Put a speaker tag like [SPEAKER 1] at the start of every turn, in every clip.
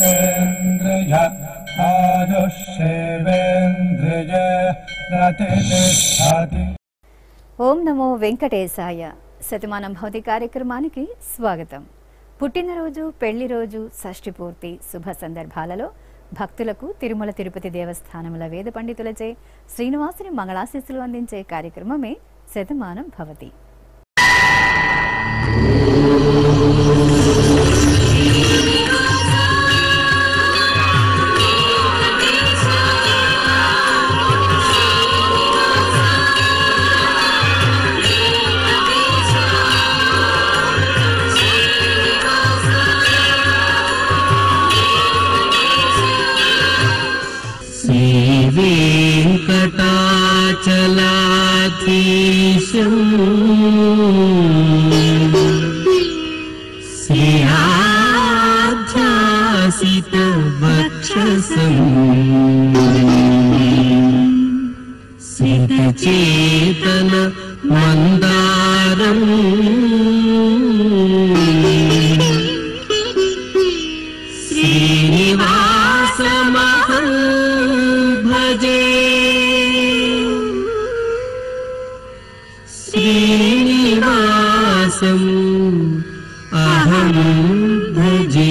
[SPEAKER 1] जितेन्द्रिय आयुष्येवेन्द्रिय प्रतिष्ठति
[SPEAKER 2] ఓం నమో వెంకటేశాయ శతమానం భౌతి కార్యక్రమానికి స్వాగతం పుట్టినరోజు పెళ్లి రోజు షష్ఠి పూర్తి శుభ సందర్భాలలో భక్తులకు తిరుమల తిరుపతి దేవస్థానముల వేద పండితులచే శ్రీనివాసుని మంగళాశీస్సులు అందించే కార్యక్రమమే శతమానం భవతి
[SPEAKER 3] श्रीवेङ्कटाचलाधीशम् श्रियाध्यासितवक्षसम् सितचेतन मन्दारम् श्रीनिवासमहं भजे श्रीनिवासम् अहं भजे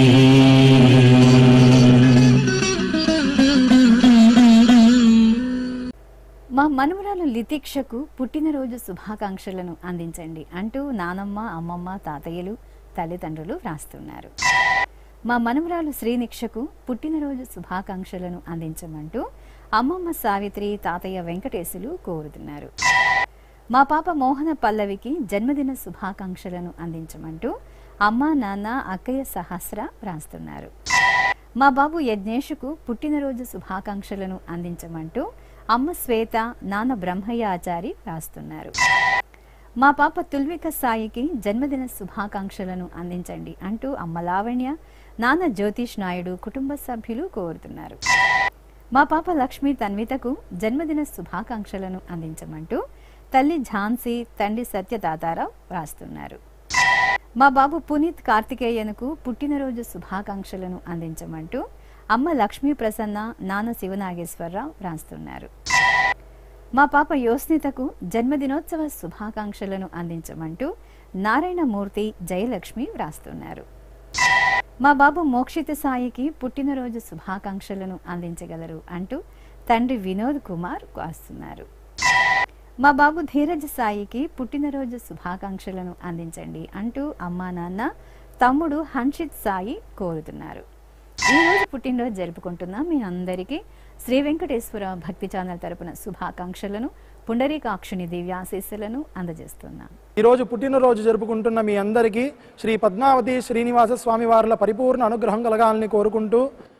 [SPEAKER 2] మా మనుమరాలు లితిక్షకు పుట్టినరోజు శుభాకాంక్షలను అందించండి అంటూ నానమ్మ అమ్మమ్మ తాతయ్యలు తల్లిదండ్రులు వ్రాస్తున్నారు మా మనుమరాలు శ్రీనిక్షకు పుట్టినరోజు శుభాకాంక్షలను అందించమంటూ అమ్మమ్మ సావిత్రి తాతయ్య వెంకటేశులు కోరుతున్నారు మా పాప మోహన పల్లవికి జన్మదిన శుభాకాంక్షలను అందించమంటూ అమ్మ నాన్న అక్కయ్య సహస్ర వ్రాస్తున్నారు మా బాబు యజ్ఞేషుకు పుట్టినరోజు శుభాకాంక్షలను అందించమంటూ అమ్మ శ్వేత నాన్న బ్రహ్మయ్య ఆచారి వ్రాస్తున్నారు మా పాప తుల్విక సాయికి జన్మదిన శుభాకాంక్షలను అందించండి అంటూ అమ్మ లావణ్య నాన్న జ్యోతిష్ నాయుడు కుటుంబ సభ్యులు కోరుతున్నారు మా పాప లక్ష్మి తన్వితకు జన్మదిన శుభాకాంక్షలను అందించమంటూ తల్లి ఝాన్సీ తండ్రి సత్యదాతారావు వ్రాస్తున్నారు మా బాబు పునీత్ కార్తికేయన్కు పుట్టినరోజు శుభాకాంక్షలను అందించమంటూ అమ్మ లక్ష్మీ ప్రసన్న నాన్న శివనాగేశ్వరరావు వ్రాస్తున్నారు మా పాప యోస్నితకు జన్మదినోత్సవ శుభాకాంక్షలను అందించమంటూ నారాయణమూర్తి జయలక్ష్మి వ్రాస్తున్నారు మా బాబు మోక్షిత సాయికి పుట్టినరోజు శుభాకాంక్షలను అందించగలరు అంటూ తండ్రి వినోద్ కుమార్ వ్రాస్తున్నారు మా బాబు ధీరజ్ సాయికి పుట్టినరోజు శుభాకాంక్షలను అందించండి అంటూ అమ్మా నాన్న తమ్ముడు హన్షిత్ సాయి కోరుతున్నారు ఈ రోజు పుట్టినరోజు జరుపుకుంటున్న మీ అందరికీ శ్రీ వెంకటేశ్వర భక్తి ఛానల్ తరపున శుభాకాంక్షలను పుండరీకాక్షుని దివ్యాశీస్సులను అందజేస్తున్నాం
[SPEAKER 4] ఈరోజు పుట్టినరోజు జరుపుకుంటున్న మీ అందరికీ శ్రీ పద్మావతి శ్రీనివాస స్వామి వార్ల పరిపూర్ణ అనుగ్రహం కలగాలని కోరుకుంటూ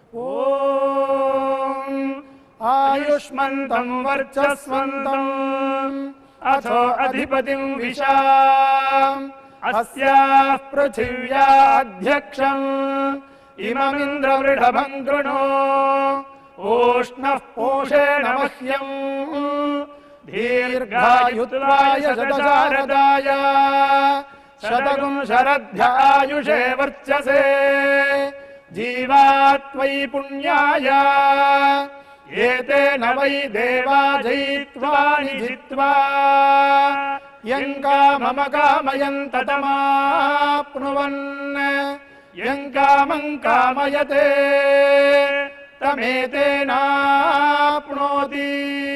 [SPEAKER 4] ఓం ఆయుష్మంతం వర్చస్వంతం అథో అధిపతిం విశా అస్యాః పృథివ్యాధ్యక్షం ఇమమింద్రవృఢభం కృణో ఓష్ణః పోషేణ మహ్యం దీర్ఘాయుత్వాయ శతశారదాయ శతగుం శరధ్యాయుషే వర్చసే జీవాత్వై పుణ్యాయ ఏతేన వై దేవా జయిత్వాని జిత్వా యం కామమ కామయం తతమాప్నువన్ యం కామం కామయతే తమేతేనాప్నోతి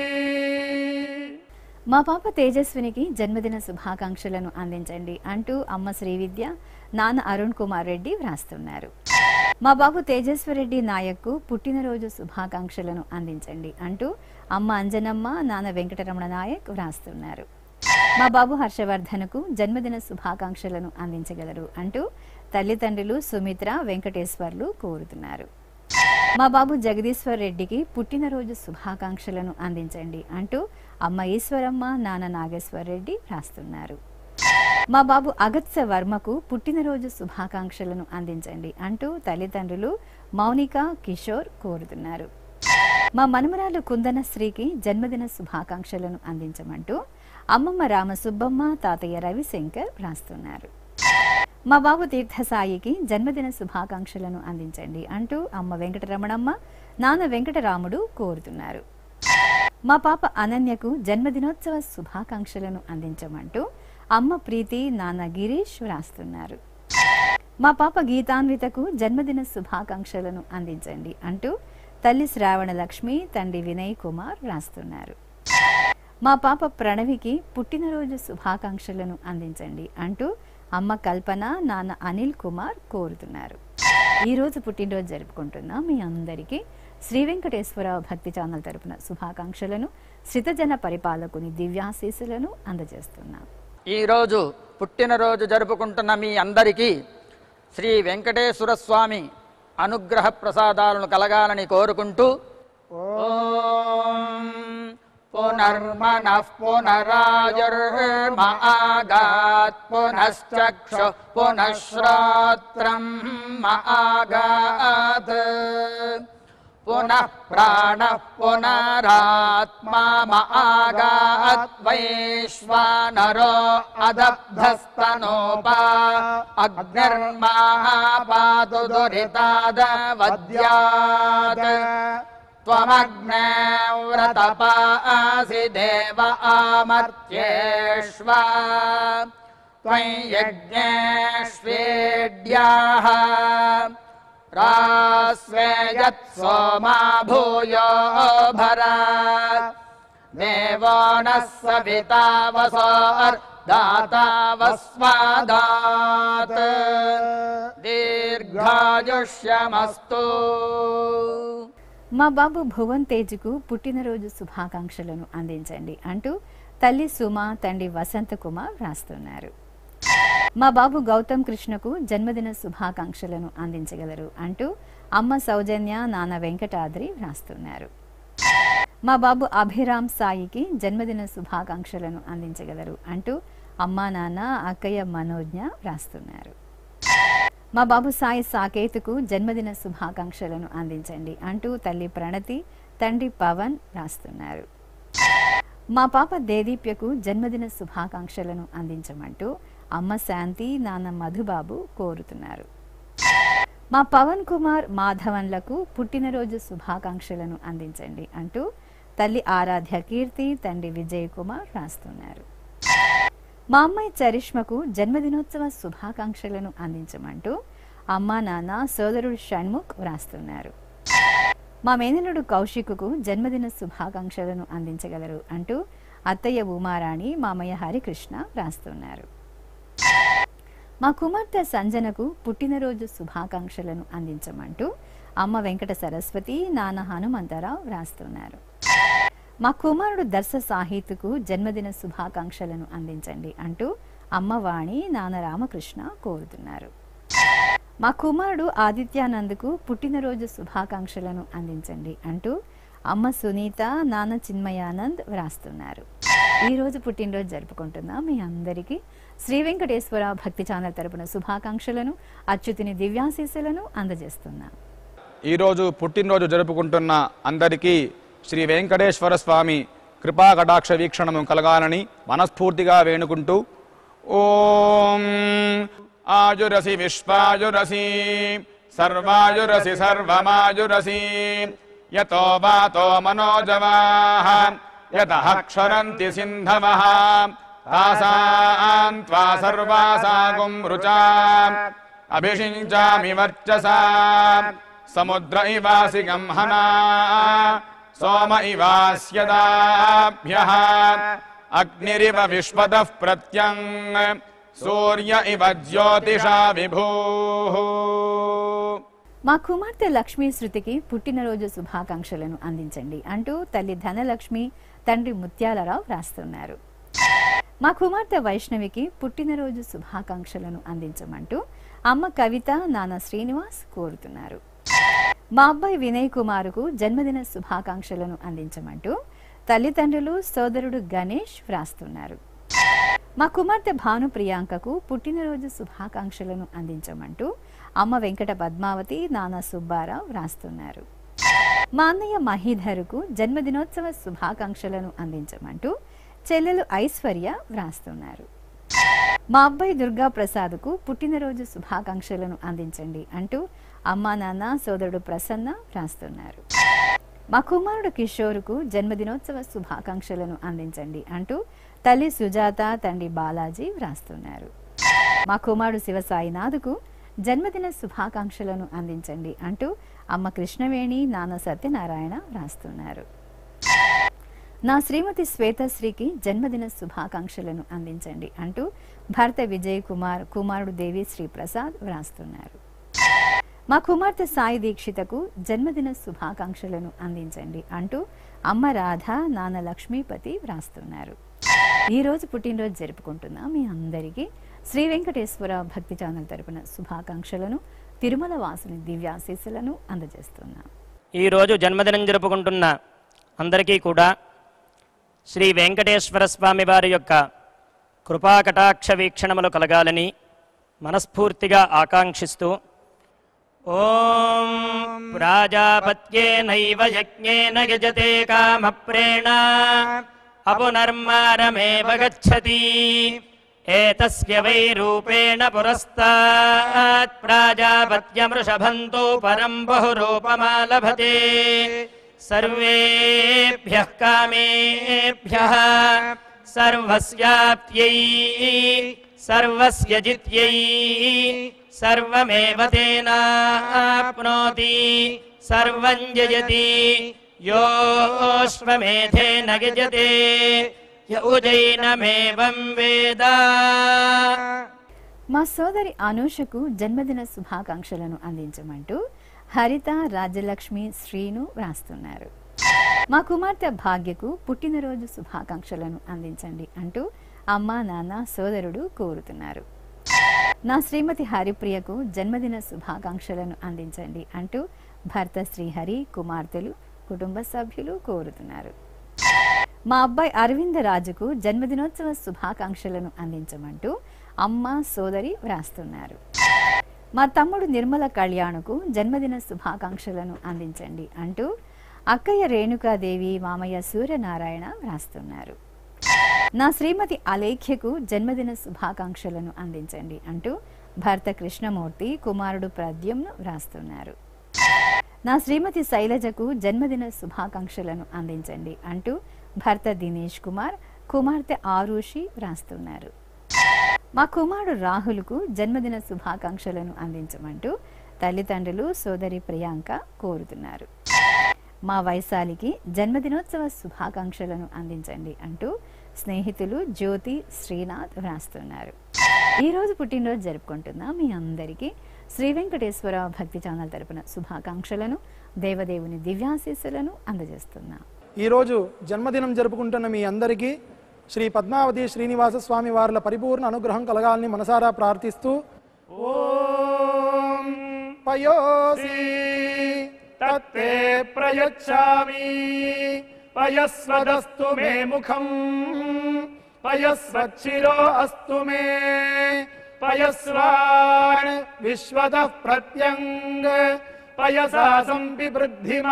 [SPEAKER 2] మా పాప తేజస్వినికి జన్మదిన శుభాకాంక్షలను అందించండి అంటూ అమ్మ శ్రీవిద్య నాన్న అరుణ్ కుమార్ రెడ్డి వ్రాస్తున్నారు మా బాబు తేజస్వరెడ్డి నాయక్కు పుట్టినరోజు శుభాకాంక్షలను అందించండి అంటూ అమ్మ అంజనమ్మ నాన్న వెంకటరమణ నాయక్ వ్రాస్తున్నారు మా బాబు హర్షవర్ధన్కు జన్మదిన శుభాకాంక్షలను అందించగలరు అంటూ తల్లిదండ్రులు సుమిత్ర వెంకటేశ్వర్లు కోరుతున్నారు మా బాబు జగదీశ్వర్ రెడ్డికి పుట్టినరోజు శుభాకాంక్షలను అందించండి అంటూ అమ్మ ఈశ్వరమ్మ నాన్న నాగేశ్వర్ రెడ్డి రాస్తున్నారు మా బాబు అగత్స వర్మకు పుట్టినరోజు శుభాకాంక్షలను అందించండి అంటూ తల్లిదండ్రులు మౌనిక కిషోర్ కోరుతున్నారు మా మనుమరాలు కుందన శ్రీకి జన్మదిన శుభాకాంక్షలను అందించమంటూ అమ్మమ్మ రామసుబ్బమ్మ తాతయ్య రవిశంకర్ రాస్తున్నారు మా బాబు తీర్థసాయికి జన్మదిన శుభాకాంక్షలను అందించండి అంటూ అమ్మ వెంకటరమణమ్మ నాన్న వెంకటరాముడు కోరుతున్నారు మా పాప అనన్యకు జన్మదినోత్సవ శుభాకాంక్షలను అందించమంటూ అమ్మ ప్రీతి నాన్న గిరీష్ వ్రాస్తున్నారు మా పాప గీతాన్వితకు జన్మదిన శుభాకాంక్షలను అందించండి అంటూ తల్లి శ్రావణ లక్ష్మి తండ్రి వినయ్ కుమార్ వ్రాస్తున్నారు మా పాప ప్రణవికి పుట్టినరోజు శుభాకాంక్షలను అందించండి అంటూ అమ్మ కల్పన నాన్న అనిల్ కుమార్ కోరుతున్నారు ఈ రోజు పుట్టినరోజు జరుపుకుంటున్న మీ అందరికీ శ్రీ వెంకటేశ్వరరావు భక్తి ఛానల్ తరపున శుభాకాంక్షలను శ్రితజన పరిపాలకుని దివ్యాశీసులను అందజేస్తున్నాం
[SPEAKER 1] ఈరోజు పుట్టినరోజు జరుపుకుంటున్న మీ అందరికీ శ్రీ వెంకటేశ్వర స్వామి అనుగ్రహ ప్రసాదాలను కలగాలని కోరుకుంటూ ఓం పునర్మనః పునరాయుర్మ ఆగాత్ పునశ్చక్షు పునఃశ్రోత్రం ఆగాత్ పునః ప్రాణः పునరాత్మా ఆగాత్ వైశ్వానరో అదబ్ధస్తనోపా అగ్నిర్మాపాతు దురితాదవద్యాత్ त्वमग्ने व्रतपासि देव आमर्त्येष्व त्वयि यज्ञेष्वेड्याः रास्वे यत् सोमा भूयो भरा देवो नः सविता वसोर्दाता वस्वादात् दीर्घायुष्यमस्तु
[SPEAKER 2] మా బాబు భువన్ తేజ్కు పుట్టినరోజు శుభాకాంక్షలను అందించండి అంటూ తల్లి సుమ తండ్రి వసంత కుమార్ రాస్తున్నారు మా బాబు గౌతమ్ కృష్ణకు జన్మదిన శుభాకాంక్షలను అందించగలరు అంటూ అమ్మ సౌజన్య నాన్న వెంకటాద్రి వ్రాస్తున్నారు మా బాబు అభిరామ్ సాయికి జన్మదిన శుభాకాంక్షలను అందించగలరు అంటూ అమ్మా నాన్న అక్కయ్య మనోజ్ఞ వ్రాస్తున్నారు మా బాబు సాయి సాకేతుకు జన్మదిన శుభాకాంక్షలను అందించండి అంటూ తల్లి ప్రణతి తండ్రి పవన్ రాస్తున్నారు మా పాప దేదీప్యకు జన్మదిన శుభాకాంక్షలను అందించమంటూ అమ్మ శాంతి నాన్న మధుబాబు కోరుతున్నారు మా పవన్ కుమార్ మాధవన్లకు పుట్టినరోజు శుభాకాంక్షలను అందించండి అంటూ తల్లి ఆరాధ్య కీర్తి తండ్రి విజయ్ కుమార్ రాస్తున్నారు మా అమ్మాయి చరిష్మకు జన్మదినోత్సవ శుభాకాంక్షలను అందించమంటూ అమ్మా నాన్న సోదరుడు షణ్ముఖ్ వ్రాస్తున్నారు మా మేనలుడు కౌశికుకు జన్మదిన శుభాకాంక్షలను అందించగలరు అంటూ అత్తయ్య ఉమారాణి మామయ్య హరికృష్ణ వ్రాస్తున్నారు మా కుమార్తె సంజనకు పుట్టినరోజు శుభాకాంక్షలను అందించమంటూ అమ్మ వెంకట సరస్వతి నాన్న హనుమంతరావు వ్రాస్తున్నారు మా కుమారుడు దర్శ సాహిత్యకు జన్మదిన శుభాకాంక్షలను అందించండి అంటూ అమ్మ వాణి నాన్న రామకృష్ణ కోరుతున్నారు మా కుమారుడు ఆదిత్యానంద్కు పుట్టినరోజు శుభాకాంక్షలను అందించండి అంటూ అమ్మ సునీత నాన్న చిన్మయానంద్ వ్రాస్తున్నారు ఈ రోజు పుట్టినరోజు జరుపుకుంటున్న మీ అందరికీ శ్రీ వెంకటేశ్వర భక్తి ఛానల్ తరపున శుభాకాంక్షలను అచ్యుతిని దివ్యాశీస్సులను అందజేస్తున్నాం
[SPEAKER 5] ఈరోజు పుట్టినరోజు జరుపుకుంటున్న అందరికీ శ్రీ వెంకటేశ్వర స్వామి కృపా కటాక్ష వీక్షణము కలగాలని మనస్ఫూర్తిగా వేణుకుంటూ ఓం ఆయురసి విశ్వాయురసి సర్వాయురసి సర్వమాయురసి యతో వాతో మనోజవాః యతః క్షరంతి సింధవః తాసాం త్వా సర్వాసాగుం రుచా అభిషించామి వర్చసా సముద్ర ఇవాసి గంహనా సోమ ఇవాస్యదాభ్య అగ్నిరివ విశ్వదః ప్రత్యంగ్ సూర్య ఇవ జ్యోతిషా విభూ
[SPEAKER 2] మా కుమార్తె లక్ష్మీ శృతికి పుట్టినరోజు శుభాకాంక్షలను అందించండి అంటూ తల్లి ధనలక్ష్మి తండ్రి ముత్యాలరావు రాస్తున్నారు మా కుమార్తె వైష్ణవికి పుట్టినరోజు శుభాకాంక్షలను అందించమంటూ అమ్మ కవిత నాన్న శ్రీనివాస్ కోరుతున్నారు మా అబ్బాయి వినయ్ కుమారుకు జన్మదిన శుభాకాంక్షలను అందించమంటూ తల్లిదండ్రులు సోదరుడు గణేష్ వ్రాస్తున్నారు మా కుమార్తె భాను ప్రియాంకకు పుట్టినరోజు శుభాకాంక్షలను అందించమంటూ అమ్మ వెంకట పద్మావతి నాన్న సుబ్బారావు వ్రాస్తున్నారు మా అన్నయ్య మహీధరుకు జన్మదినోత్సవ శుభాకాంక్షలను అందించమంటూ చెల్లెలు ఐశ్వర్య వ్రాస్తున్నారు మా అబ్బాయి దుర్గా ప్రసాద్కు పుట్టినరోజు శుభాకాంక్షలను అందించండి అంటూ అమ్మా నాన్న సోదరుడు ప్రసన్న వ్రాస్తున్నారు మా కుమారుడు కిషోర్కు జన్మదినోత్సవ శుభాకాంక్షలను అందించండి అంటూ తల్లి సుజాత తండ్రి బాలాజీ వ్రాస్తున్నారు మా కుమారుడు శివసాయినాథ్కు జన్మదిన శుభాకాంక్షలను అందించండి అంటూ అమ్మ కృష్ణవేణి నాన్న సత్యనారాయణ వ్రాస్తున్నారు నా శ్రీమతి శ్వేతశ్రీకి జన్మదిన శుభాకాంక్షలను అందించండి అంటూ భర్త విజయ్ కుమార్ కుమారుడు దేవి శ్రీ ప్రసాద్ వ్రాస్తున్నారు మా కుమార్తె సాయి దీక్షితకు జన్మదిన శుభాకాంక్షలను అందించండి అంటూ అమ్మ రాధ నాన్న లక్ష్మీపతి వ్రాస్తున్నారు ఈ రోజు పుట్టినరోజు జరుపుకుంటున్న మీ అందరికీ శ్రీ వెంకటేశ్వర భక్తి ఛానల్ తరపున శుభాకాంక్షలను తిరుమల వాసుని దివ్యాశీస్సులను అందజేస్తున్నాం
[SPEAKER 6] ఈరోజు జన్మదినం జరుపుకుంటున్న అందరికీ కూడా శ్రీ వెంకటేశ్వర స్వామి వారి యొక్క కృపాకటాక్ష వీక్షణములు కలగాలని మనస్ఫూర్తిగా ఆకాంక్షిస్తూ ఓం ప్రాజాపత్యేనైవ యజ్ఞేన యజతే కామప్రేణ అపునర్మారమేవ గచ్చతి ఏతస్య వై రూపేణ పురస్తాత్ ప్రాజాపత్యమృషభంతో పరం బహురూపమాలభతే సర్వేభ్యः కామేభ్యः సర్వస్యాప్త్యై సర్వస్య జిత్యై సర్వమేవ తేనాప్నోతి సర్వం జయతి యోష్వమేధేన గజతే య ఉజైనమేవం వేద
[SPEAKER 2] మా సోదరి అనూషకు జన్మదిన శుభాకాంక్షలను అందించమంటూ హరిత రాజలక్ష్మి శ్రీను వ్రాస్తున్నారు మా కుమార్తె భాగ్యకు పుట్టినరోజు శుభాకాంక్షలను అందించండి అంటూ అమ్మా నాన్న సోదరుడు కోరుతున్నారు నా శ్రీమతి హరిప్రియకు జన్మదిన శుభాకాంక్షలను అందించండి అంటూ భర్త శ్రీహరి కుమార్తెలు కుటుంబ సభ్యులు కోరుతున్నారు మా అబ్బాయి అరవింద రాజుకు జన్మదినోత్సవ శుభాకాంక్షలను అందించమంటూ అమ్మ సోదరి వ్రాస్తున్నారు మా తమ్ముడు నిర్మల కళ్యాణ్కు జన్మదిన శుభాకాంక్షలను అందించండి అంటూ అక్కయ్య రేణుకాదేవి మామయ్య సూర్యనారాయణ వ్రాస్తున్నారు నా శ్రీమతి అలేఖ్యకు జన్మదిన శుభాకాంక్షలను అందించండి అంటూ భర్త కృష్ణమూర్తి కుమారుడు ప్రద్యుమ్ను వ్రాస్తున్నారు నా శ్రీమతి శైలజకు జన్మదిన శుభాకాంక్షలను అందించండి అంటూ భర్త దినేష్ కుమార్ కుమార్తె ఆరుషి వ్రాస్తున్నారు మా కుమారుడు రాహుల్కు జన్మదిన శుభాకాంక్షలను అందించమంటూ తల్లిదండ్రులు సోదరి ప్రియాంక కోరుతున్నారు మా వైశాలికి జన్మదినోత్సవ శుభాకాంక్షలను అందించండి అంటూ స్నేహితులు జ్యోతి శ్రీనాథ్ వ్రాస్తున్నారు ఈరోజు పుట్టినరోజు జరుపుకుంటున్న మీ అందరికీ శ్రీ వెంకటేశ్వర భక్తి ఛానల్ తరపున శుభాకాంక్షలను దేవదేవుని దివ్యాశీస్సులను అందజేస్తున్నాం
[SPEAKER 4] ఈరోజు జన్మదినం జరుపుకుంటున్న మీ అందరికీ శ్రీ పద్మావతి శ్రీనివాస స్వామి వార్ల పరిపూర్ణ అనుగ్రహం కలగాలని మనసారా ప్రార్థిస్తూ ఓం పయోసి తత్తే ప్రయచ్చామి పయస్వదస్తు మే ముఖం పయస్వచ్చిరో అస్తు మే పయస్వాన్ విశ్వత ప్రత్యంగ పయసా సంపివృద్ధిమా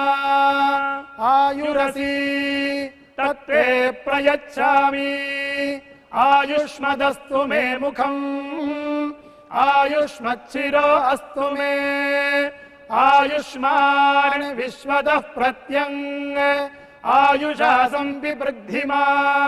[SPEAKER 4] ఆయురసి తత్తే ప్రయచ్చామి ఆయుష్మదస్తు మే ముఖం ఆయుష్మచ్చిరో అస్తు మే ఆయుష్మాన్ విశ్వత ప్రత్యంగ ఆయుషా సంపివృద్ధిమా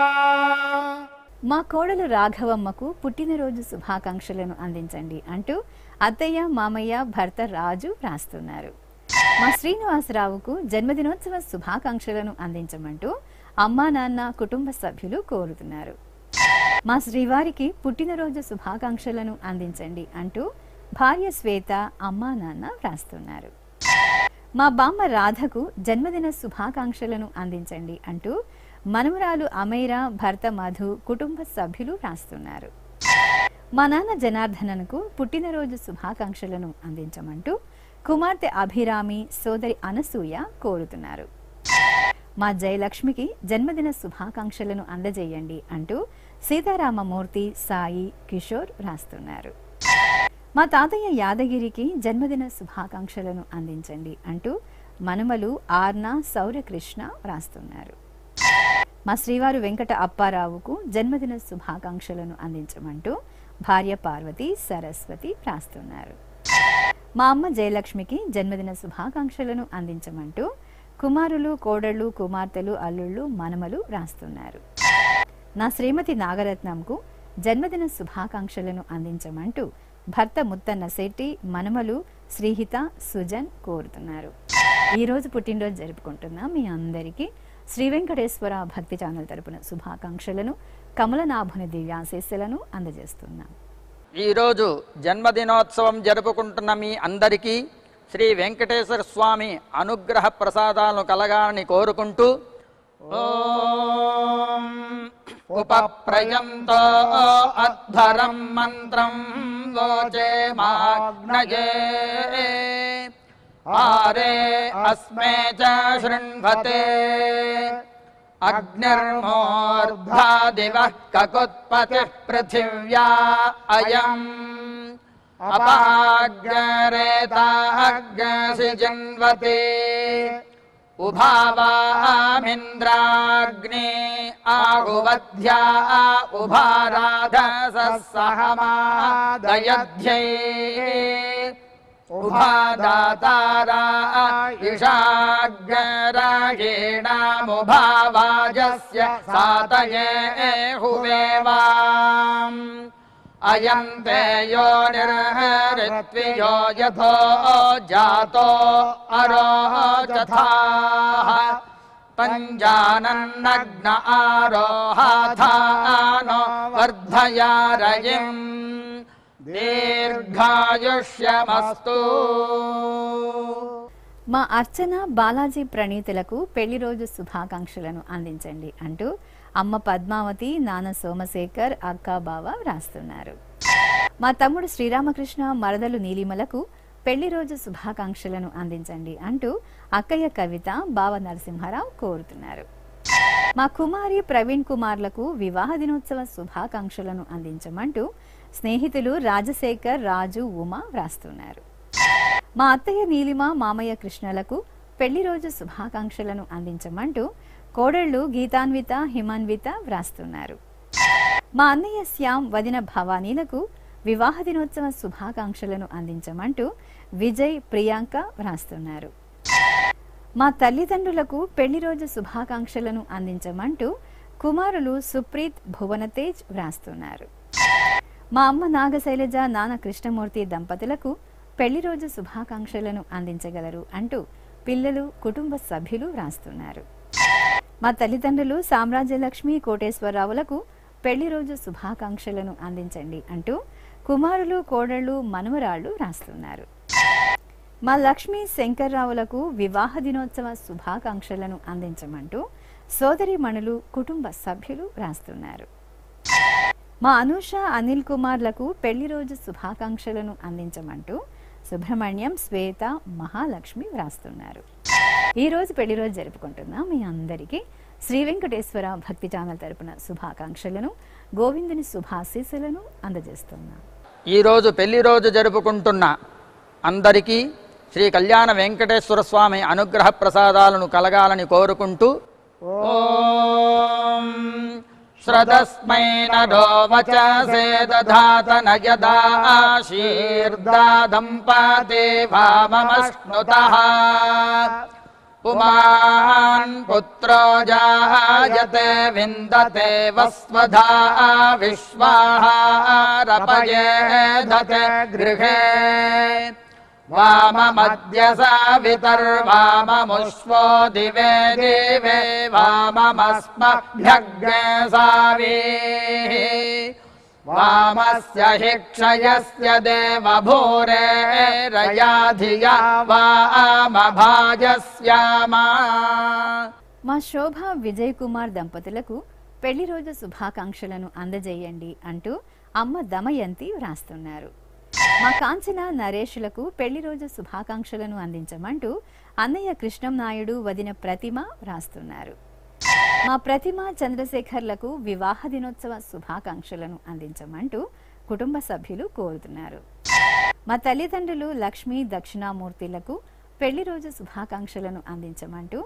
[SPEAKER 2] మా కోడలు రాఘవమ్మకు పుట్టినరోజు శుభాకాంక్షలను అందించండి అంటూ అత్తయ్య మామయ్య భర్త రాజు వ్రాస్తున్నారు మా శ్రీనివాసరావుకు జన్మదినోత్సవ శుభాకాంక్షలను అందించమంటూ అమ్మా నాన్న కుటుంబ సభ్యులు కోరుతున్నారు మా శ్రీవారికి పుట్టినరోజు శుభాకాంక్షలను అందించండి అంటూ భార్య శ్వేత అమ్మా నాన్న వ్రాస్తున్నారు మా బామ్మ రాధకు జన్మదిన శుభాకాంక్షలను అందించండి అంటూ మనుమరాలు అమైరా భర్త మధు కుటుంబ సభ్యులు రాస్తున్నారు మా నాన్న జనార్దనకు పుట్టినరోజు శుభాకాంక్షలను అందించమంటూ కుమార్తె అభిరామి సోదరి అనసూయ కోరుతున్నారు మా జయలక్ష్మికి జన్మదిన శుభాకాంక్షలను అందజేయండి అంటూ సీతారామమూర్తి సాయి కిషోర్ రాస్తున్నారు మా తాతయ్య యాదగిరికి జన్మదిన శుభాకాంక్షలను అందించండి అంటూ మనుమలు ఆర్న సౌరకృష్ణ వ్రాస్తున్నారు మా శ్రీవారు వెంకట అప్పారావుకు జన్మదిన శుభాకాంక్షలను అందించమంటూ భార్య పార్వతి సరస్వతి రాస్తున్నారు మా అమ్మ జయలక్ష్మికి జన్మదిన శుభాకాంక్షలను అందించమంటూ కుమారులు కోడళ్ళు కుమార్తెలు అల్లుళ్ళు మనమలు రాస్తున్నారు నా శ్రీమతి నాగరత్నంకు జన్మదిన శుభాకాంక్షలను అందించమంటూ భర్త ముత్తన్న శెట్టి మనమలు శ్రీహిత సుజన్ కోరుతున్నారు ఈరోజు పుట్టినరోజు జరుపుకుంటున్న మీ అందరికీ శ్రీ వెంకటేశ్వర భక్తి ఛానల్ తరపున శుభాకాంక్షలను కమలనాభుని దివ్యాశీస్సులను అందజేస్తున్నాం
[SPEAKER 1] ఈరోజు జన్మదినోత్సవం జరుపుకుంటున్న మీ అందరికీ శ్రీ వెంకటేశ్వర స్వామి అనుగ్రహ ప్రసాదాలను కలగాలని కోరుకుంటూ ఓం ఉపప్రయంతో అధ్వరం మంత్రం వోచే మాగ్నయే ఆరే అస్మే చ శృణ్వతే అగ్నిర్మోర్ధ్వా దివః కకుత్పతిః పృథివ్యా అయం అపాగ్రేతాగ్సి జన్వతే ఉభావామింద్రాగ్నే ఆగువధ్యా ఉభారాధస సహమాదయధ్యై ఉభాదాతారా ఇషాగ్రాగేణాముభావాజస్య సాతయే హువేవాम् అయం తే యో నిర్హరిత్వియో యథో జాతో అరోచథాః పంజానన్నగ్న ఆరోహాథానో వర్ధయారయిం దీర్ఘాయుష్యమస్తు
[SPEAKER 2] మా అర్చన బాలాజీ ప్రణీతులకు పెళ్లి రోజు శుభాకాంక్షలను అందించండి అంటూ అమ్మ పద్మావతి నాన్న సోమశేఖర్ అక్క బావ రాస్తున్నారు మా తమ్ముడు శ్రీరామకృష్ణ మరదలు నీలిమలకు పెళ్లి రోజు శుభాకాంక్షలను అందించండి అంటూ అక్కయ్య కవిత బావ నరసింహారావు కోరుతున్నారు మా కుమారి ప్రవీణ్ కుమార్లకు వివాహ దినోత్సవ శుభాకాంక్షలను అందించమంటూ స్నేహితులు రాజశేఖర్ రాజు ఉమా వ్రాస్తున్నారు మా అత్తయ్య నీలిమ మామయ్య కృష్ణలకు పెళ్లి రోజు శుభాకాంక్షలను అందించమంటూ కోడళ్ళు గీతాన్విత హిమాన్విత వ్రాస్తున్నారు మా అన్నయ్య శ్యామ్ వదిన భవానీలకు వివాహ దినోత్సవ శుభాకాంక్షలను అందించమంటూ విజయ్ ప్రియాంక వ్రాస్తున్నారు మా తల్లిదండ్రులకు పెళ్లి రోజు శుభాకాంక్షలను అందించమంటూ కుమారులు సుప్రీత్ భువనతేజ్ వ్రాస్తున్నారు మా అమ్మ నాగశైలజ నాన్న కృష్ణమూర్తి దంపతులకు పెళ్లి రోజు శుభాకాంక్షలను అందించగలరు అంటూ పిల్లలు కుటుంబ సభ్యులు వ్రాస్తున్నారు మా తల్లిదండ్రులు సామ్రాజ్యలక్ష్మి కోటేశ్వరరావులకు పెళ్లి రోజు శుభాకాంక్షలను అందించండి అంటూ కుమారులు కోడళ్ళు మనుమరాళ్ళు రాస్తున్నారు మా లక్ష్మి శంకర్రావులకు వివాహ దినోత్సవ శుభాకాంక్షలను అందించమంటూ సోదరి మణులు కుటుంబ సభ్యులు రాస్తున్నారు మా అనూష అనిల్ కుమార్లకు పెళ్లి రోజు శుభాకాంక్షలను అందించమంటూ సుబ్రహ్మణ్యం శ్వేత మహాలక్ష్మి వ్రాస్తున్నారు ఈ రోజు పెళ్లి రోజు జరుపుకుంటున్న మీ అందరికీ శ్రీ వెంకటేశ్వర భక్తి ఛానల్ తరపున శుభాకాంక్షలను గోవిందుని శుభాశీస్సులను అందజేస్తున్నాం
[SPEAKER 1] ఈరోజు పెళ్లి రోజు జరుపుకుంటున్న అందరికీ శ్రీ కళ్యాణ వెంకటేశ్వర స్వామి అనుగ్రహ ప్రసాదాలను కలగాలని కోరుకుంటూ ఓం శ్రదస్మై నరో వచసే దధాత నయదా ఆశీర్దాదంపతే వామమశ్నుతః పుమాన్ పుత్రో జాయతే విందతే వస్వధా విశ్వాహారపయేధతే గృహే వామమద్య సావితర్వామముష్వో దివే దివే వామమస్మభ్యగ్నే సావీः వామస్య हि क्षयस्य देवभूरेरया धिया वामभाजस्यामा
[SPEAKER 2] మా శోభ విజయ్ కుమార్ దంపతులకు పెళ్లి రోజు శుభాకాంక్షలను అందజేయండి అంటూ అమ్మ దమయంతి వ్రాస్తున్నారు మా కాంచన నరేషులకు పెళ్లి రోజు శుభాకాంక్షలను అందించమంటూ అన్నయ్య కృష్ణం నాయుడు వదిన ప్రతిమ వ్రాస్తున్నారు మా ప్రతిమ చంద్రశేఖర్లకు వివాహ దినోత్సవ శుభాకాంక్షలను అందించమంటూ కుటుంబ సభ్యులు కోరుతున్నారు మా తల్లిదండ్రులు లక్ష్మీ దక్షిణామూర్తిలకు పెళ్లి రోజు శుభాకాంక్షలను అందించమంటూ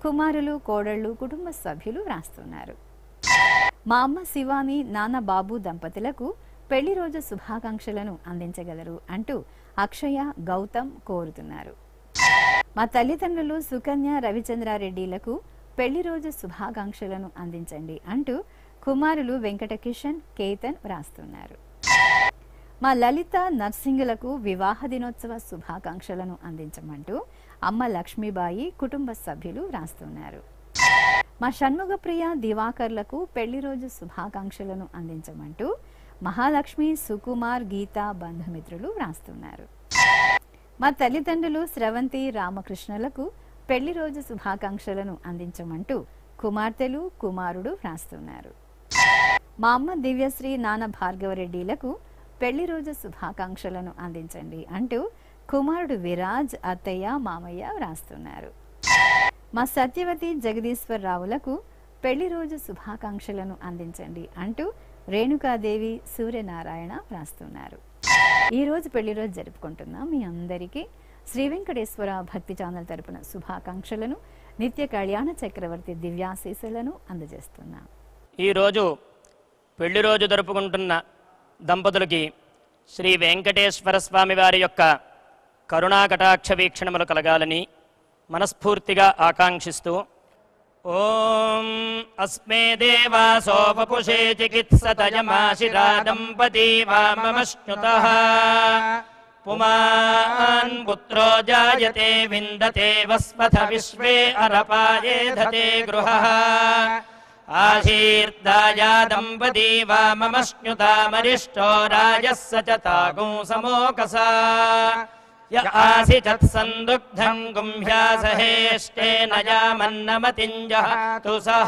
[SPEAKER 2] కుమారులు కోడళ్ళు కుటుంబ సభ్యులు వ్రాస్తున్నారు మా అమ్మ శివాని నాన్న బాబు దంపతులకు పెళ్లి రోజు శుభాకాంక్షలను అందించగలరు అంటూ అక్షయ గౌతమ్ కోరుతున్నారు మా తల్లిదండ్రులు సుకన్య రవిచంద్రారెడ్డిలకు పెళ్లి రోజు శుభాకాంక్షలను అందించండి అంటూ కుమారులు వెంకటకిషన్ కేతన్ వ్రాస్తున్నారు మా లలిత నర్సింగులకు వివాహ దినోత్సవ శుభాకాంక్షలను అందించమంటూ అమ్మ లక్ష్మీబాయి కుటుంబ సభ్యులు వ్రాస్తున్నారు మా షణ్ముగప్రియ దివాకర్లకు పెళ్లి రోజు శుభాకాంక్షలను అందించమంటూ మహాలక్ష్మి సుకుమార్ గీత బంధుమిత్రులు వ్రాస్తున్నారు మా తల్లిదండ్రులు స్రవంతి రామకృష్ణులకు పెళ్లి రోజు శుభాకాంక్షలను అందించమంటూ కుమార్తెలు కుమారుడు వ్రాస్తున్నారు మా అమ్మ దివ్యశ్రీ నాన్న భార్గవరెడ్డిలకు పెళ్లి రోజు శుభాకాంక్షలను అందించండి అంటూ కుమారుడు విరాజ్ అత్తయ్య మామయ్య వ్రాస్తున్నారు మా సత్యవతి జగదీశ్వరరావులకు పెళ్లి రోజు శుభాకాంక్షలను అందించండి అంటూ రేణుకాదేవి సూర్యనారాయణ వ్రాస్తున్నారు ఈ రోజు పెళ్లి రోజు జరుపుకుంటున్నాం మీ అందరికీ శ్రీ వెంకటేశ్వర భక్తి ఛానల్ తరపున శుభాకాంక్షలను నిత్య కళ్యాణ చక్రవర్తి దివ్యాశీసులను అందజేస్తున్నాం
[SPEAKER 6] ఈరోజు పెళ్లి రోజు జరుపుకుంటున్న దంపతులకి శ్రీ వెంకటేశ్వర స్వామి వారి యొక్క కరుణాకటాక్ష వీక్షణములు కలగాలని మనస్ఫూర్తిగా ఆకాంక్షిస్తూ ఓం అస్మే దేవాసోపపుషే చికిత్సతయమాశిరా దంపతీ వామమశ్నుత పుమాన్ పుత్రో జాయతే విందతే వస్పథ విశ్వే అరపాయేధతే గృహ ఆశీర్దాయా దంపతీ వామమశ్నుతామరిష్టో రాజः स च तागुं समोकसा य आसि तत्सन्दुग्धं गुंह्यासहेष्टेन यामन्नमतिञ्जहातु सः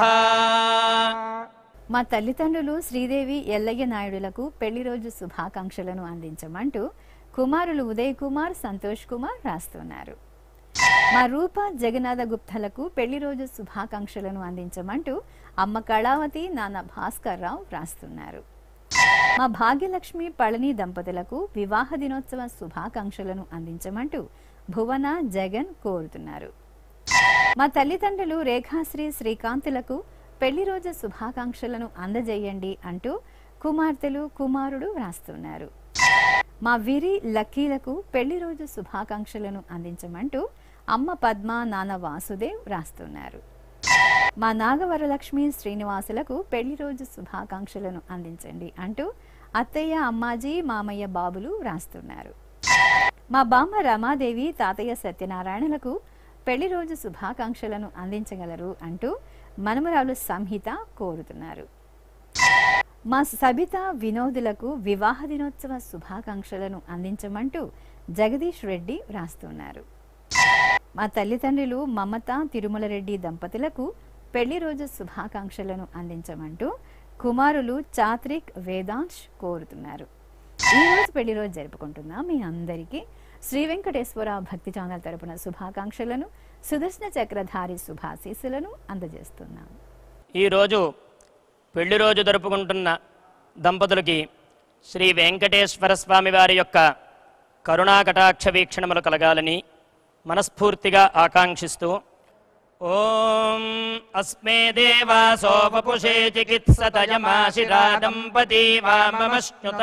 [SPEAKER 2] మా తల్లిదండ్రులు శ్రీదేవి ఎల్లయ్య నాయుడులకు పెళ్లి రోజు శుభాకాంక్షలను అందించమంటూ కుమారులు ఉదయ్ కుమార్ సంతోష్ కుమార్ రాస్తున్నారు మా రూప జగన్నాథ గుప్తలకు పెళ్లి రోజు శుభాకాంక్షలను అందించమంటూ అమ్మ కళావతి నాన్న భాస్కర్ రావు వ్రాస్తున్నారు మా భాగ్యలక్ష్మి పళని దంపతులకు వివాహ దినోత్సవ శుభాకాంక్షలను అందించమంటూ భువన జగన్ కోరుతున్నారు మా తల్లిదండ్రులు రేఖాశ్రీ శ్రీకాంతులకు పెళ్లి రోజు శుభాకాంక్షలను అందజేయండి అంటూ కుమార్తెలు కుమారుడు వ్రాస్తున్నారు మా విరి లక్కీలకు పెళ్లి రోజు శుభాకాంక్షలను అందించమంటూ అమ్మ పద్మ నాన్న వాసుదేవ్ రాస్తున్నారు మా నాగవరలక్ష్మి శ్రీనివాసులకు పెళ్లి రోజు శుభాకాంక్షలను అందించండి అంటూ అత్తయ్య అమ్మాజీ మామయ్య బాబులు రాస్తున్నారు మా బామ్మ రమాదేవి తాతయ్య సత్యనారాయణలకు పెళ్లి రోజు శుభాకాంక్షలను అందించగలరు అంటూ మనమరాలు సంహిత కోరుతున్నారు మా సబిత వినోదులకు వివాహ దినోత్సవ శుభాకాంక్షలను అందించమంటూ జగదీష్ రెడ్డి వ్రాస్తున్నారు మా తల్లిదండ్రులు మమత తిరుమల రెడ్డి దంపతులకు పెళ్లి రోజు శుభాకాంక్షలను అందించమంటూ కుమారులు చాత్రిక్ వేదాంశ్ కోరుతున్నారు ఈ రోజు పెళ్లి రోజు జరుపుకుంటున్నాం మీ అందరికీ శ్రీ వెంకటేశ్వర భక్తి ఛానల్ తరపున శుభాకాంక్షలను సుదర్శన చక్రధారి శుభాశీస్సులను అందజేస్తున్నాం
[SPEAKER 6] ఈరోజు పెళ్లి రోజు జరుపుకుంటున్న దంపతులకి శ్రీ వెంకటేశ్వర స్వామి వారి యొక్క కరుణాకటాక్ష వీక్షణములు కలగాలని మనస్ఫూర్తిగా ఆకాంక్షిస్తూ ఓం అస్మే దేవాసోపపుషే చికిత్సతయమాశిరా దంపతీ వామమశ్నుత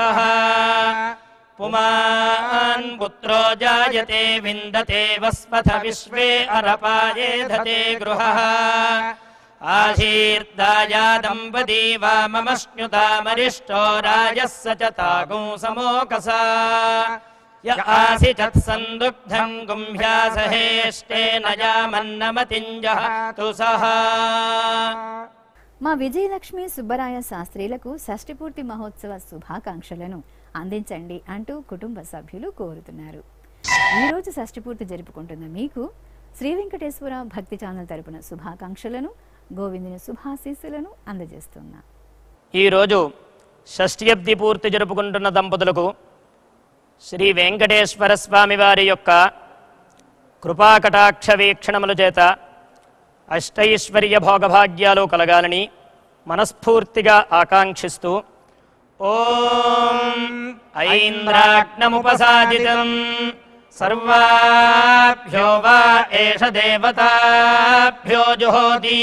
[SPEAKER 6] పుమాన్ పుత్రో జాయతే విందతే వస్పథ విశ్వే అరపాయేధతే గృహ ఆశీర్దాయా దంపతీ వామమశ్నుతామరిష్టో రాజः स च तागुं समोकसा य आसि तत्सन्दुग्धं गुंह्यासहेष्टेन यामन्नमतिञ्जहातु सः
[SPEAKER 2] మా విజయలక్ష్మి సుబ్బరాయ శాస్త్రీలకు షష్ఠి పూర్తి మహోత్సవ శుభాకాంక్షలను అందించండి అంటూ కుటుంబ సభ్యులు కోరుతున్నారు ఈ రోజు షష్ఠి పూర్తి జరుపుకుంటున్న మీకు శ్రీ వెంకటేశ్వర భక్తి ఛానల్ తరపున శుభాకాంక్షలను గోవిందుని శుభాశీస్సులను అందజేస్తున్నాం
[SPEAKER 6] ఈరోజు షష్ఠ్యబ్ది పూర్తి జరుపుకుంటున్న దంపతులకు శ్రీ వెంకటేశ్వర స్వామి వారి యొక్క కృపాకటాక్ష వీక్షణముల చేత అష్టైశ్వర్య భోగభాగ్యాలు కలగాలని మనస్ఫూర్తిగా ఆకాంక్షిస్తూ ఓం ఐంద్రాగ్నముపసాదితం सर्वाभ्यो वा एष देवताभ्यो जुहोति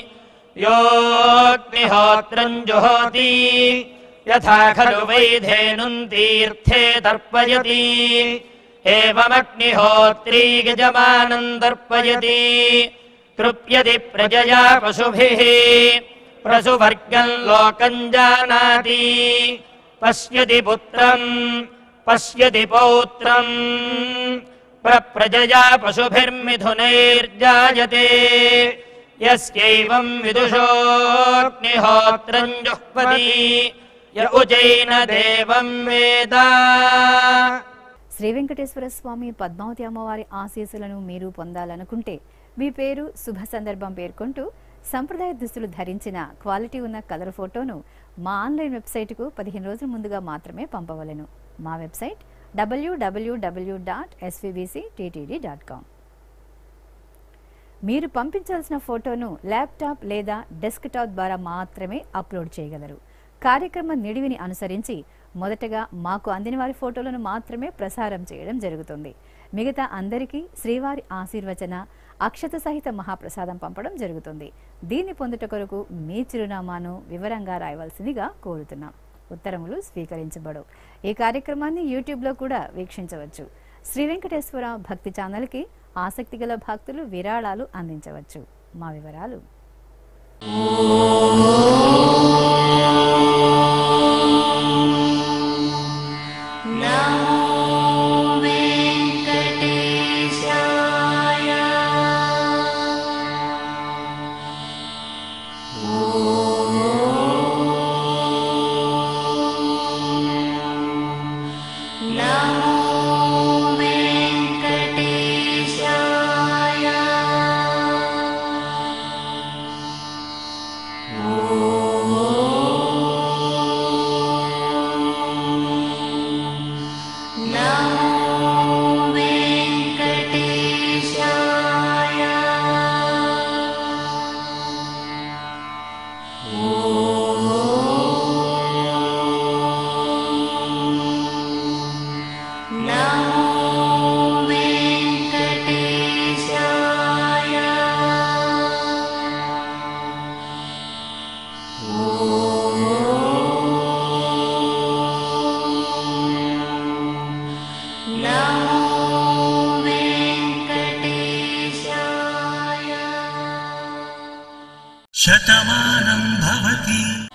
[SPEAKER 6] योऽग्निहोत्रम् जुहोति यथा खलु वैधेनुम् तीर्थे तर्पयति एवमग्निहोत्री यजमानम् तर्पयति तृप्यति प्रजया पशुभिः प्रसुवर्गम् लोकम् जानाति पश्यति पुत्रम् पश्यति पौत्रम् प्रप्रजया पशुभिर्मिथुनैर्जायते यस्यैवम् विदुषोऽग्निहोत्रम् जुह्वति य उजैन देवम् वेद
[SPEAKER 2] శ్రీ వెంకటేశ్వర స్వామి పద్మావతి అమ్మవారి ఆశీస్సులను మీరు పొందాలనుకుంటే మీ పేరు శుభ సందర్భం పేర్కొంటూ సంప్రదాయ దుస్తులు ధరించిన క్వాలిటీ ఉన్న కలర్ ఫోటోను మా ఆన్లైన్ వెబ్సైట్కు పదిహేను రోజుల ముందుగా మాత్రమే పంపవలెను మా వెబ్సైట్ డబ్ల్యూడబ్ల్యూడబ్ల్యూ dot SVBC TTD dot com మీరు పంపించాల్సిన ఫోటోను ల్యాప్టాప్ లేదా డెస్క్టాప్ ద్వారా మాత్రమే అప్లోడ్ చేయగలరు కార్యక్రమ నిడివిని అనుసరించి మొదటగా మాకు అందిన వారి ఫోటోలను మాత్రమే ప్రసారం చేయడం జరుగుతుంది మిగతా అందరికీ శ్రీవారి ఆశీర్వచన అక్షత సహిత మహాప్రసాదం పంపడం జరుగుతుంది దీన్ని పొందుట కొరకు మీ చిరునామాను వివరంగా రాయవలసిందిగా కోరుతున్నాం ఉత్తరములు స్వీకరించబడవు ఈ కార్యక్రమాన్ని యూట్యూబ్లో కూడా వీక్షించవచ్చు శ్రీ వెంకటేశ్వర భక్తి ఛానల్కి ఆసక్తి గల భక్తులు విరాళాలు అందించవచ్చు మా వివరాలు
[SPEAKER 3] శతమానం భవతి